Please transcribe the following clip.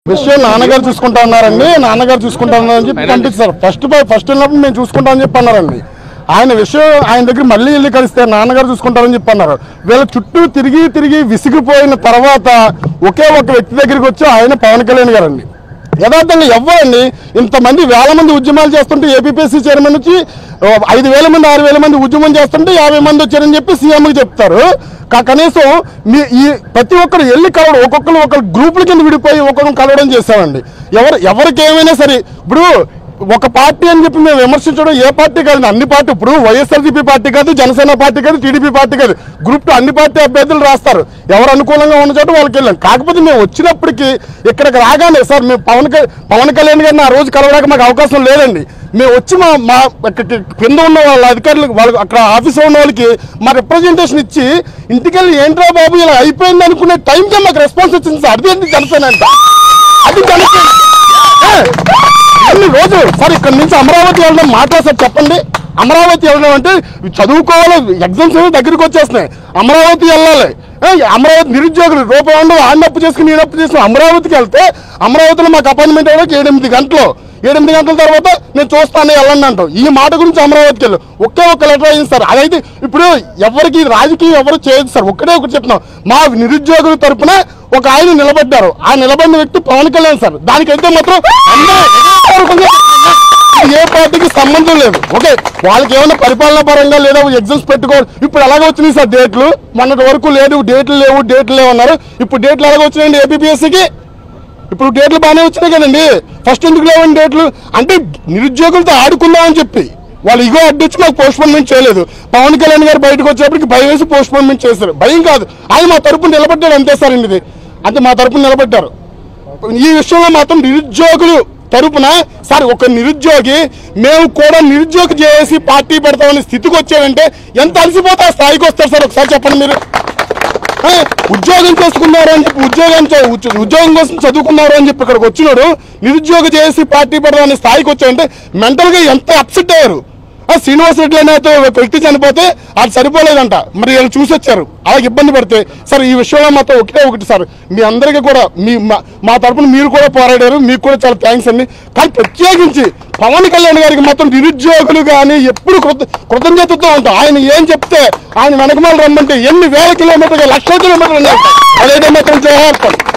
విషయం నాన్నగారు చూసుకుంటా ఉన్నారండి నాన్నగారు చూసుకుంటా ఉన్నారని చెప్పి పంపించారు ఫస్ట్ ఫస్ట్ వెళ్ళినప్పుడు మేము చూసుకుంటామని చెప్పి అన్నారండి ఆయన విషయం ఆయన దగ్గర మళ్ళీ వెళ్ళి కలిస్తే నాన్నగారు చూసుకుంటారని చెప్పి అన్నారు వీళ్ళ చుట్టూ తిరిగి తిరిగి విసిగిపోయిన తర్వాత ఒకే ఒక వ్యక్తి దగ్గరికి వచ్చి ఆయన పవన్ కళ్యాణ్ గారండి యథార్థంగా ఎవ్వరండి ఇంతమంది వేల మంది ఉద్యమాలు చేస్తుంటే ఏపీపీఎస్సీ చైర్మన్ వచ్చి ఓ, ఐదు వేల మంది ఆరు వేల మంది ఉద్యమం చేస్తుంటే యాభై మంది వచ్చారని చెప్పి సీఎంకి చెప్తారు కా- కనీసం మీ ఈ ప్రతి ఒక్కరు వెళ్ళి కలవడం ఒక్కొక్కరు ఒక గ్రూపుల కింద విడిపోయి ఒక్కొక్కరు కలవడం చేసామండి ఎవరు ఎవరికి ఏమైనా సరే ఇప్పుడు ఒక పార్టీ అని చెప్పి మేము విమర్శించడం ఏ పార్టీ కాదు అన్ని పార్టీ ఇప్పుడు వైఎస్ఆర్సీపీ పార్టీ కాదు జనసేన పార్టీ కాదు టీడీపీ పార్టీ కాదు గ్రూప్ టూ అన్ని పార్టీ అభ్యర్థులు రాస్తారు ఎవరు అనుకూలంగా ఉన్న చోట వాళ్ళకి వెళ్ళాం కాకపోతే మేము వచ్చినప్పటికీ ఇక్కడికి రాగానే సార్ మేము పవన్ కళ్యాణ్ పవన్ కళ్యాణ్ గారిని ఆ రోజు కలవడానికి మాకు అవకాశం లేదండి మేము వచ్చి మా మా ఇక్కడికి కింద ఉన్న వాళ్ళ అధికారులు వాళ్ళు అక్కడ ఆఫీస్లో ఉన్న వాళ్ళకి మా రిప్రజెంటేషన్ ఇచ్చి ఇంటికెళ్ళి ఏంట్రా బాబు ఇలా అయిపోయింది అనుకునే టైంకే మాకు రెస్పాన్స్ వచ్చింది సార్ అది ఏంటి జనసేన అంటే అది జనసేన ఏ, ఎన్ని రోజులు సార్ ఇక్కడ నుంచి అమరావతి వెళ్ళడం మాట్లా సార్ చెప్పండి అమరావతి వెళ్ళడం అంటే చదువుకోవాలి ఎగ్జామ్స్ ఏమో దగ్గరికి వచ్చేస్తున్నాయి అమరావతి వెళ్ళాలి ఏ, అమరావతి నిరుద్యోగులు రూపాయి ఉండవు ఆడినప్పు చేసుకుని ఈడప్పు చేసుకుని అమరావతికి వెళ్తే అమరావతిలో మాకు అపాయింట్మెంట్ అవ్వడానికి ఎనిమిది గంటలు ఎనిమిది గంటల తర్వాత నేను చూస్తాను వెళ్ళండి అంటాం ఈ మాట గురించి అమరావతికి వెళ్ళు ఒకే ఒక్క లెటర్ అయింది సార్ అదైతే ఇప్పుడు ఎవరికి రాజకీయం ఎవరు చేయదు సార్ ఒక్కడే ఒకటి చెప్తున్నాం మా నిరుద్యోగుల తరపున ఒక ఆయన నిలబడ్డారు ఆ నిలబడిన వ్యక్తి పవన్ కళ్యాణ్ సార్ దానికైతే మాత్రం అందరూ ఏ పార్టీకి సంబంధం లేదు ఓకే వాళ్ళకి ఏమైనా పరిపాలన పరంగా లేదా ఎగ్జామ్స్ పెట్టుకో ఇప్పుడు ఎలాగ వచ్చినాయి సార్ డేట్లు మొన్నటి వరకు లేదు డేట్లు లేవు డేట్లు లేవు అన్నారు ఇప్పుడు డేట్లు ఎలాగ వచ్చినాయండి ఏపీఎస్సికి ఇప్పుడు డేట్లు బాగానే వచ్చినాయి కదండి ఫస్ట్ ఎందుకు లేవండి డేట్లు అంటే నిరుద్యోగులతో ఆడుకుందామని చెప్పి వాళ్ళు ఇగో అడ్డొచ్చి మాకు పోస్ట్పోన్మెంట్ చేయలేదు పవన్ కళ్యాణ్ గారు బయటకు వచ్చేప్పటికి భయం వేసి పోస్ట్పోన్మెంట్ చేశారు భయం కాదు ఆయన మా తరపున నిలబడ్డాడు అంతే సార్ అండి ఇది అంటే మా తరపున నిలబడ్డారు ఈ విషయంలో మాత్రం నిరుద్యోగులు తరపున సార్ ఒక నిరుద్యోగి మేము కూడా నిరుద్యోగి చేసి పార్టీ పెడతామనే స్థితికి వచ్చామంటే ఎంత అలసిపోతే ఆ స్థాయికి వస్తారు సార్ ఒకసారి చెప్పండి మీరు ఏ, ఉద్యోగం చేసుకున్నారు అని చెప్పి ఉద్యోగం చే- ఉద్యో- ఉద్యోగం కోసం చదువుకున్నారు అని చెప్పి ఇక్కడికి వచ్చినాడు నిరుద్యోగ చేసి పార్టీ పెడదామనే స్థాయికి వచ్చాయంటే మెంటల్ గా ఎంత అప్సెట్ అయ్యారు ఆ శ్రీనివాస్ రెడ్డి అనే ఒక వ్యక్తి చనిపోతే అది సరిపోలేదంట మరి వీళ్ళు చూసి వచ్చారు అలాగే ఇబ్బంది పడితే సార్ ఈ విషయంలో మాత్రం ఒకటే ఒకటి సార్ మీ అందరికీ కూడా మీ మా- మా తరపున మీరు కూడా పోరాడారు మీకు కూడా చాలా థ్యాంక్స్ అండి కానీ ప్రత్యేకించి పవన్ కళ్యాణ్ గారికి మాత్రం నిరుద్యోగులు కానీ ఎప్పుడు కృత కృతజ్ఞతతో ఉంటాం ఆయన ఏం చెప్తే ఆయన వెనకమాల రమ్మంటే ఎన్ని వేల కిలోమీటర్లు లక్షల కిలోమీటర్లు అదైతే మాత్రం చేయాలి